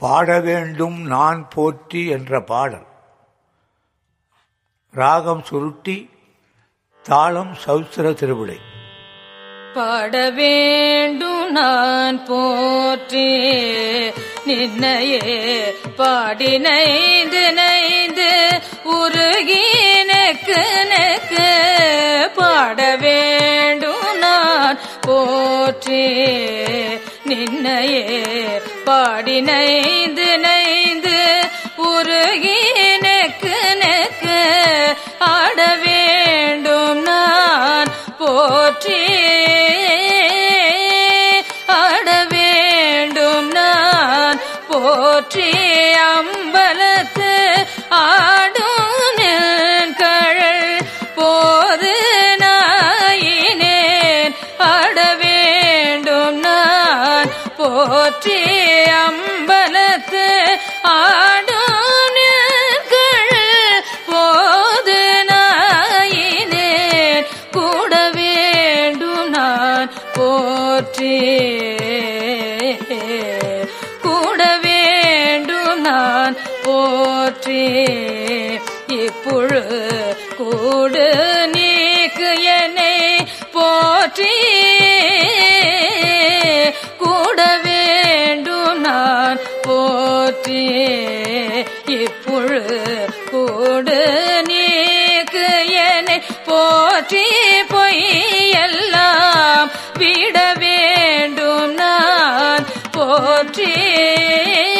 பாட வேண்டும் நான் போற்றி என்ற பாடல் ராகம் சுருட்டி தாளம் சௌத்திர திருவிடை பாட வேண்டும் நான் போற்றி நின்னையே பாடி நைந்து நைந்து உருகி நெக்கு நெக்கு பாட வேண்டும் நான் போற்றி நின்னையே பாடி நைந்து நைந்து உருகி நெக்கு நெக்கு ஆட வேண்டும் நான் போற்றி ஆட வேண்டும் நான் போற்றி அம்பலத்து ஆடும் என் கழல் போது நாயினேன் ஆட வேண்டும் நான் போற்றி அம்பலத்து ஆடும் என் கழல் போது நாயினேன் கூட வேண்டும் நான் போற்றி கூட வேண்டும் நான் போற்றி இப்புழு கூடு நீக்கு என்னை போற்றி கூட வேண்டும் நான் போற்றி இப்புழு கூடு நீக்கு என்னை போற்றி பொய்யெல்லாம் விட வேண்டும் நான் போற்றி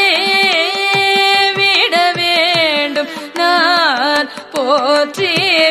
விட வேண்டும் நான் போற்றி